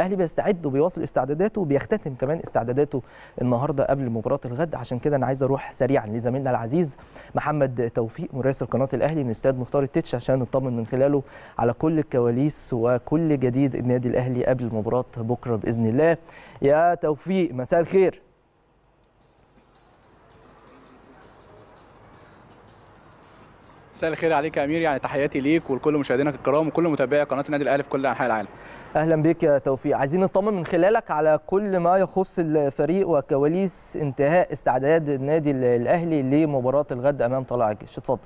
الاهلي بيستعد وبيواصل استعداداته وبيختتم كمان استعداداته النهارده قبل مباراه الغد عشان كده انا عايز اروح سريعا لزميلنا العزيز محمد توفيق مراسل قناه الاهلي من استاد مختار التتش عشان نطمن من خلاله على كل الكواليس وكل جديد النادي الاهلي قبل مباراه بكره باذن الله يا توفيق مساء الخير مساء الخير عليك يا امير يعني تحياتي ليك ولكل مشاهدينك الكرام وكل متابعي قناه النادي الاهلي في كل انحاء العالم اهلا بك يا توفيق عايزين نطمن من خلالك على كل ما يخص الفريق وكواليس انتهاء استعداد النادي الاهلي لمباراه الغد امام طلائع الجيش اتفضل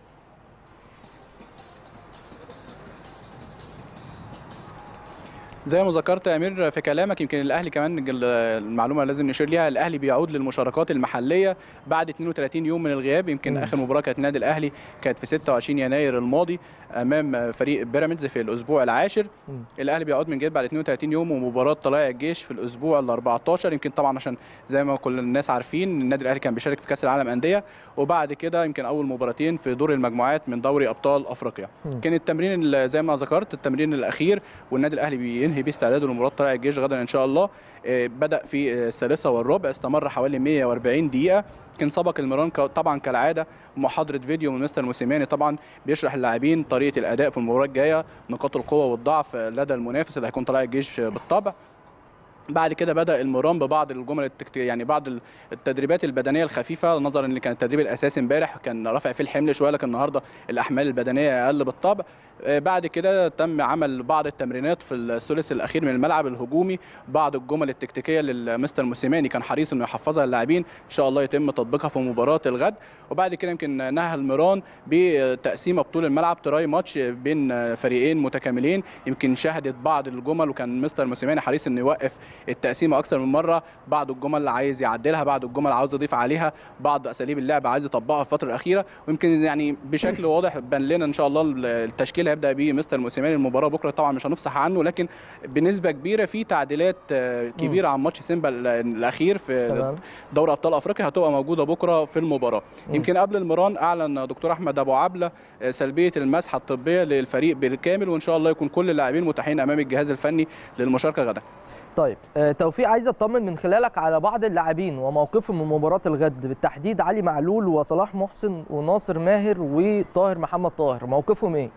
زي ما ذكرت يا امير في كلامك يمكن الاهلي كمان المعلومه لازم نشير ليها الاهلي بيعود للمشاركات المحليه بعد 32 يوم من الغياب يمكن م. اخر مباراه كانت النادي الاهلي كانت في 26 يناير الماضي امام فريق بيراميدز في الاسبوع العاشر م. الاهلي بيعود من جديد بعد 32 يوم ومباراه طلائع الجيش في الاسبوع ال 14 يمكن طبعا عشان زي ما كل الناس عارفين النادي الاهلي كان بيشارك في كاس العالم انديه وبعد كده يمكن اول مباراتين في دور المجموعات من دوري ابطال افريقيا م. كان التمرين زي ما ذكرت التمرين الاخير والنادي الاهلي بينهي بيه استعداده لمباراه طلائع الجيش غدا ان شاء الله بدا في الثالثه والربع استمر حوالي 140 دقيقه كان سبق المران طبعا كالعاده محاضره فيديو من مستر موسيماني طبعا بيشرح اللاعبين طريقه الاداء في المباراه الجايه نقاط القوه والضعف لدى المنافس اللي هيكون طلائع الجيش بالطبع بعد كده بدا المران ببعض الجمل التكتيكيه يعني بعض التدريبات البدنيه الخفيفه نظرا ان كان التدريب الاساسي امبارح كان رافع فيه الحمل شويه لكن النهارده الاحمال البدنيه اقل بالطبع بعد كده تم عمل بعض التمرينات في الثلث الاخير من الملعب الهجومي بعض الجمل التكتيكيه للمستر موسيماني كان حريص انه يحفظها للاعبين ان شاء الله يتم تطبيقها في مباراه الغد وبعد كده يمكن نهى المران بتقسيمه بطول الملعب تراي ماتش بين فريقين متكاملين يمكن شهدت بعض الجمل وكان مستر موسيماني حريص انه يوقف التقسيمه اكثر من مره بعض الجمل اللي عايز يعدلها بعض الجمل عاوز يضيف عليها بعض اساليب اللعب عايز يطبقها في الفتره الاخيره ويمكن يعني بشكل واضح بان لنا ان شاء الله التشكيل هيبدا بيه مستر موسيماني المباراه بكره طبعا مش هنفصح عنه لكن بنسبه كبيره في تعديلات كبيره عن ماتش سيمبا الاخير في دوري ابطال افريقيا هتبقى موجوده بكره في المباراه يمكن قبل المران اعلن دكتور احمد ابو عبله سلبيه المسحه الطبيه للفريق بالكامل وان شاء الله يكون كل اللاعبين متاحين امام الجهاز الفني للمشاركه غدا طيب توفيق عايز اطمن من خلالك على بعض اللاعبين وموقفهم من مباراه الغد بالتحديد علي معلول وصلاح محسن وناصر ماهر وطاهر محمد طاهر موقفهم ايه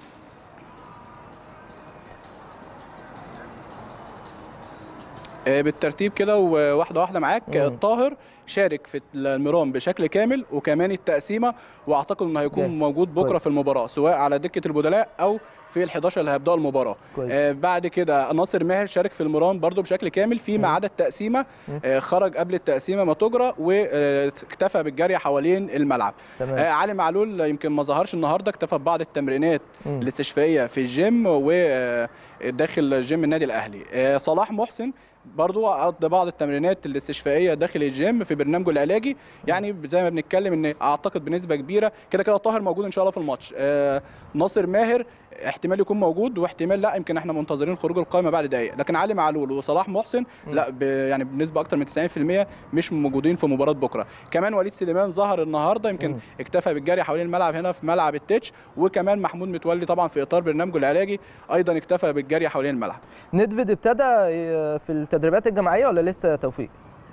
بالترتيب كده وواحده واحده معاك الطاهر شارك في المران بشكل كامل وكمان التقسيمه واعتقد انه هيكون yes. موجود بكره كويس. في المباراه سواء على دكه البدلاء او في ال11 اللي هيبداوا المباراه آه بعد كده ناصر ماهر شارك في المران برده بشكل كامل فيما عدا التقسيمه آه خرج قبل التقسيمه ما تجرى واكتفى بالجري حوالين الملعب آه علي معلول يمكن ما ظهرش النهارده اكتفى ببعض التمرينات مم. الاستشفائيه في الجيم وداخل جيم النادي الاهلي آه صلاح محسن برضو قضى بعض التمرينات الاستشفائيه داخل الجيم في برنامجه العلاجي يعني زي ما بنتكلم ان اعتقد بنسبه كبيره كده كده طاهر موجود ان شاء الله في الماتش آه ناصر ماهر احتمال يكون موجود واحتمال لا يمكن احنا منتظرين خروج القائمه بعد دقائق لكن علي معلول وصلاح محسن م. لا يعني بنسبه اكتر من 90% مش موجودين في مباراه بكره كمان وليد سليمان ظهر النهارده يمكن م. اكتفى بالجري حوالين الملعب هنا في ملعب التتش وكمان محمود متولي طبعا في اطار برنامجه العلاجي ايضا اكتفى بالجري حوالين الملعب ندفيد ابتدى في التدريبات الجماعيه ولا لسه توفيق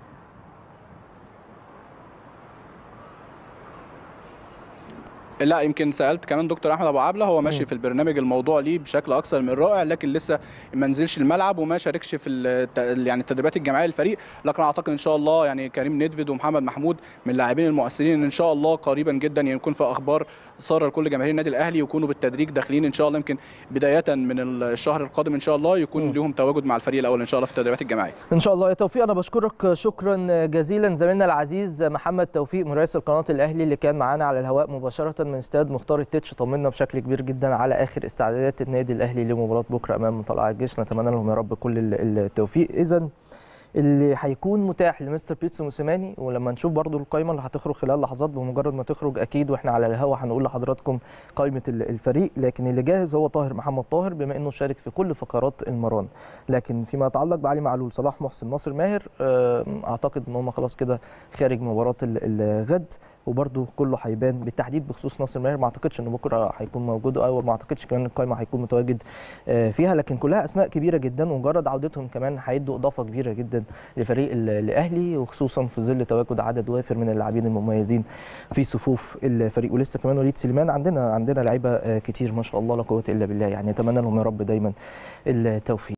لا يمكن سالت كمان دكتور احمد ابو عبله هو ماشي في البرنامج الموضوع ليه بشكل اكثر من رائع لكن لسه ما نزلش الملعب وما شاركش في يعني التدريبات الجماعيه للفريق لكن اعتقد ان شاء الله يعني كريم ندفيد ومحمد محمود من اللاعبين المؤثرين ان شاء الله قريبا جدا يكون في اخبار ساره لكل جماهير النادي الاهلي يكونوا بالتدريج داخلين ان شاء الله يمكن بدايه من الشهر القادم ان شاء الله يكون لهم تواجد مع الفريق الاول ان شاء الله في التدريبات الجماعيه ان شاء الله يا توفيق انا بشكرك شكرا جزيلا زميلنا العزيز محمد توفيق مراسل قناه الاهلي اللي كان معانا على الهواء مباشره من استاد مختار التتش طمنا بشكل كبير جدا على اخر استعدادات النادي الاهلي لمباراه بكره امام طلائع الجيش نتمنى لهم يا رب كل التوفيق اذا اللي هيكون متاح لمستر بيتسو موسيماني ولما نشوف برضو القائمه اللي هتخرج خلال لحظات بمجرد ما تخرج اكيد واحنا على الهوا هنقول لحضراتكم قائمه الفريق لكن اللي جاهز هو طاهر محمد طاهر بما انه شارك في كل فقرات المران لكن فيما يتعلق بعلي معلول صلاح محسن ناصر ماهر اعتقد ان هم خلاص كده خارج مباراه الغد وبرده كله هيبان بالتحديد بخصوص ناصر ماهر ما اعتقدش ان بكره هيكون موجود او ما اعتقدش كمان القائمه هيكون متواجد فيها لكن كلها اسماء كبيره جدا ومجرد عودتهم كمان هيدوا اضافه كبيره جدا لفريق الاهلي وخصوصا في ظل تواجد عدد وافر من اللاعبين المميزين في صفوف الفريق ولسه كمان وليد سليمان عندنا عندنا لعيبه كتير ما شاء الله لا قوه الا بالله يعني نتمنى لهم يا رب دايما التوفيق